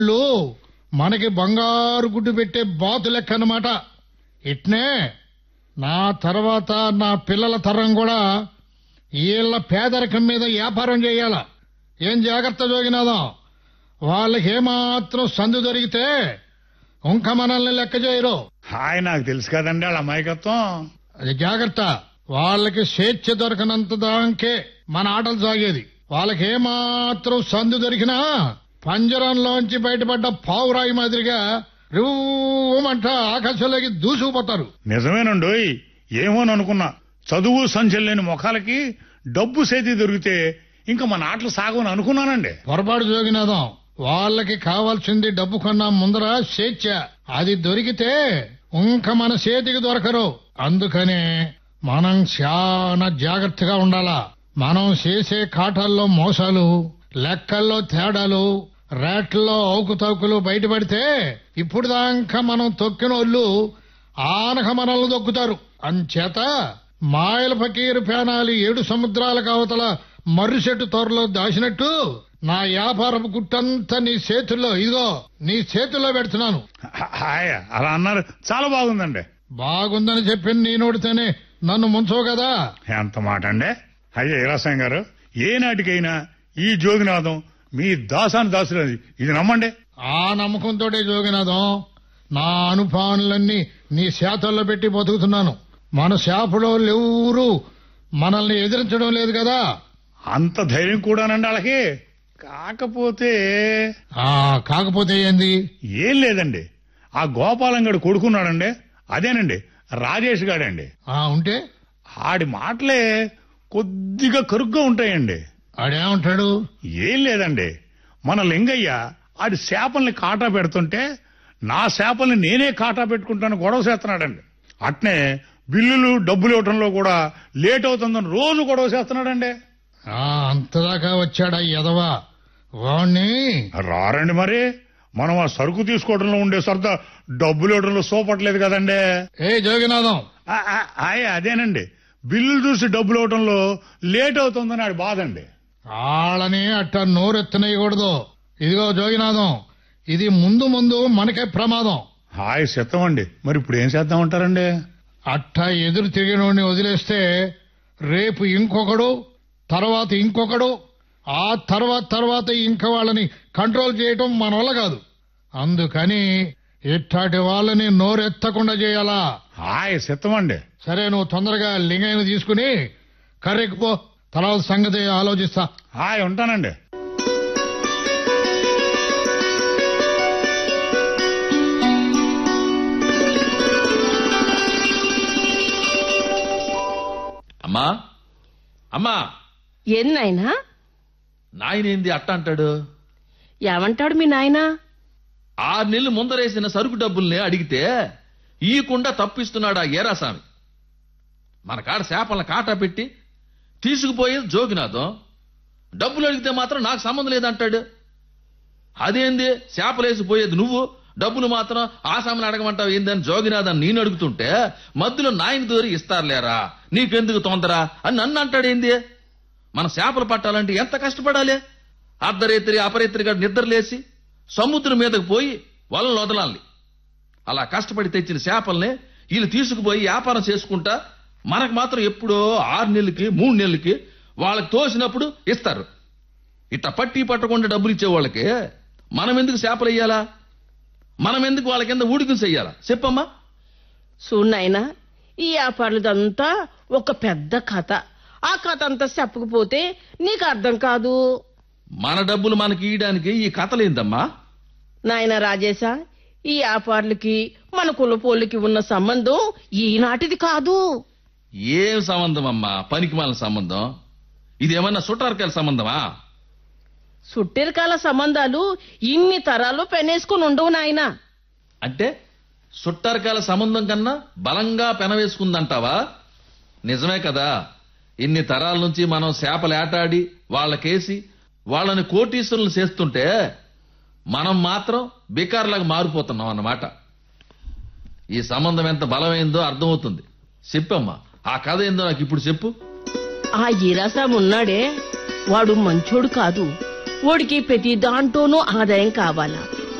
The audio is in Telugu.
వాళ్ళు మనకి బంగారు గుడ్డు పెట్టే బాతు లెక్క అన్నమాట ఇట్నే నా తర్వాత నా పిల్లల తరం కూడా వీళ్ళ పేదరికం మీద వ్యాపారం చేయాల ఏం జాగ్రత్త జోగినాదాం వాళ్ళకి ఏమాత్రం సందు దొరికితే ఇంకా మనల్ని లెక్క చేయరు హాయ్ నాకు తెలుసు కదండి వాళ్ళ అమాయకత్వం అది జాగ్రత్త వాళ్ళకి స్వేచ్ఛ దొరకనంత దాకే మన ఆటలు సాగేది వాళ్ళకి ఏమాత్రం సందు దొరికినా పంజరంలోంచి బయటపడ్డ పావురాయి మాదిరిగా రూమంట ఆకాశంలోకి దూసుకుపోతారు నిజమేనండోయ్ ఏమోననుకున్నా చదువు సంచలు లేని ముఖాలకి డబ్బు సేతి దొరికితే ఇంకా మన ఆటలు సాగవని అనుకున్నానండి పొరపాటు జోగినాదం వాళ్ళకి కావాల్సింది డబ్బు కన్నా ముందర స్వేచ్ఛ అది దొరికితే ఇంక మన చేతికి దొరకరు అందుకనే మనం చాలా జాగ్రత్తగా ఉండాలా మనం చేసే కాటాల్లో మోసాలు లెక్కల్లో తేడాలు రేట్లలో అవుకుతవుకులు బయటపడితే ఇప్పుడు దాకా మనం తొక్కిన వాళ్ళు ఆనక మనల్ని దొక్కుతారు అంచేత మాయల ఫకీరు పేనాలి ఏడు సముద్రాల కావతల మర్రిసెట్టు తోరలో దాచినట్టు నా వ్యాపారపు గుట్టంతా నీ చేతుల్లో ఇదిగో నీ చేతుల్లో పెడుతున్నాను హ- హాయ్ అలా అన్నారు చాలా బాగుందండి బాగుందని చెప్పింది నీ నోడితేనే నన్ను ముంచవు కదా ఎంత మాట అండి అయ్యా ఇరాసాయం గారు ఏ నాటికైనా ఈ జోగినాథం మీ దాసాని దాసులది ఇది నమ్మండి ఆ నమ్మకంతోటే జోగినాథం నా అనుభవాలన్నీ నీ శాతల్లో పెట్టి బతుకుతున్నాను మన శాపలో ఎవరు మనల్ని ఎదిరించడం లేదు కదా అంత ధైర్యం కూడానండి వాళ్ళకి కాకపోతే ఆ కాకపోతే ఏంది ఏం లేదండి ఆ గోపాలంగడు కొడుకున్నాడండి అదేనండి రాజేష్ గాడండి ఆ ఉంటే ఆడి మాటలే కొద్దిగా కరుగ్గా ఉంటాయండి ఆడేమంటాడు ఏం లేదండి మన లింగయ్య ఆడి చేపల్ని కాటా పెడుతుంటే నా చేపల్ని నేనే కాటా పెట్టుకుంటాను గొడవ చేస్తున్నాడండి అట్నే బిల్లులు డబ్బులు ఇవ్వటంలో కూడా లేట్ అవుతుందని రోజు గొడవ చేస్తున్నాడండి ఆ అంతదాకా వచ్చాడా ఎదవా వాణ్ణి రారండి మరి మనం ఆ సరుకు తీసుకోవడంలో ఉండే సరదా డబ్బులు ఇవ్వడంలో సోపట్లేదు కదండి ఏ జోగినాథం ఆ, ఆ, ఆయ్ అదేనండి బిల్లులు చూసి డబ్బులు ఇవ్వటంలో లేట్ అవుతుందని ఆడి బాధండి ఆళ్ళని అట్ట నోరెత్తనేయకూడదు ఇదిగో జోగినాథం ఇది ముందు ముందు మనకే ప్రమాదం హాయ్ సిద్ధం అండి మరి ఇప్పుడు ఏం చేద్దామంటారండి అట్ట ఎదురు తిరిగినోడిని వదిలేస్తే రేపు ఇంకొకడు తర్వాత ఇంకొకడు ఆ తర్వాత తర్వాత ఇంక వాళ్ళని కంట్రోల్ చేయటం మన వల్ల కాదు అందుకని ఇట్లాంటి వాళ్ళని నోరెత్తకుండా చేయాలా హాయ్ సిద్ధం అండి సరే నువ్వు తొందరగా లింగయ్యను తీసుకుని కర్రెక్కిపో తర్వాత సంగతి ఆలోచిస్తా హాయ్ ఉంటానండి అమ్మా అమ్మా ఎన్నైనా నాయనేంది అట్ట అంటాడు ఏమంటాడు మీ నాయనా ఆరు నెలలు ముందరేసిన సరుకు డబ్బుల్ని అడిగితే ఈయకుండా తప్పిస్తున్నాడా ఏరాస్వామి మన కాడ చేపలను కాటా పెట్టి తీసుకుపోయేది జోగినాథం డబ్బులు అడిగితే మాత్రం నాకు సంబంధం లేదంటాడు అదేంది చేపలేసి పోయేది నువ్వు డబ్బులు మాత్రం ఆసామని అడగమంటావు ఏందని జోగినాథన్ నేను అడుగుతుంటే మధ్యలో నాయన దూరి ఇస్తారులేరా నీకెందుకు తొందర అని నన్ను అంటాడేంది మన చేపలు పట్టాలంటే ఎంత కష్టపడాలి అర్ధరేత్రి అపరేత్రిగా నిద్రలేసి సముద్రం మీదకు పోయి వలలు వదలాలి అలా కష్టపడి తెచ్చిన చేపల్ని వీళ్ళు తీసుకుపోయి వ్యాపారం చేసుకుంటా మనకు మాత్రం ఎప్పుడో ఆరు నెలలకి మూడు నెలలకి వాళ్ళకి తోసినప్పుడు ఇస్తారు ఇట్ట పట్టి పట్టకుండా డబ్బులు ఇచ్చే వాళ్ళకి మనం ఎందుకు చేపలు వేయాలా మనం ఎందుకు వాళ్ళ కింద ఊడికం చెయ్యాలా చెప్పమ్మా చూడు నాయనా ఈ వ్యాపారులదంతా ఒక పెద్ద కథ ఆ కథ అంతా చెప్పకపోతే నీకు అర్థం కాదు మన డబ్బులు మనకి ఇయడానికి ఈ కథలేందమ్మా నాయన రాజేశా ఈ వ్యాపారులకి మన కులపోళ్ళకి ఉన్న సంబంధం ఈనాటిది కాదు ఏం సంబంధం అమ్మా పనికి మాలిన సంబంధం ఇదేమన్నా సుటార్కాల సంబంధమా సుట్టిరకాల సంబంధాలు ఇన్ని తరాలు పెనేసుకుని ఉండవు నాయనా అంటే సుట్టారకాల సంబంధం కన్నా బలంగా పెనవేసుకుందంటావా నిజమే కదా ఇన్ని తరాల నుంచి మనం చేపలు ఏటాడి వాళ్ళకేసి వాళ్ళని కోటీశ్వరులు చేస్తుంటే మనం మాత్రం బికార్లాగా మారిపోతున్నాం అన్నమాట ఈ సంబంధం ఎంత బలమైందో అర్థమవుతుంది చెప్పమ్మా ఆ కథ ఏందో నాకు ఇప్పుడు చెప్పు ఆ ఈరాసాం ఉన్నాడే వాడు మంచోడు కాదు వాడికి ప్రతి దాంట్లోనూ ఆదాయం కావాలా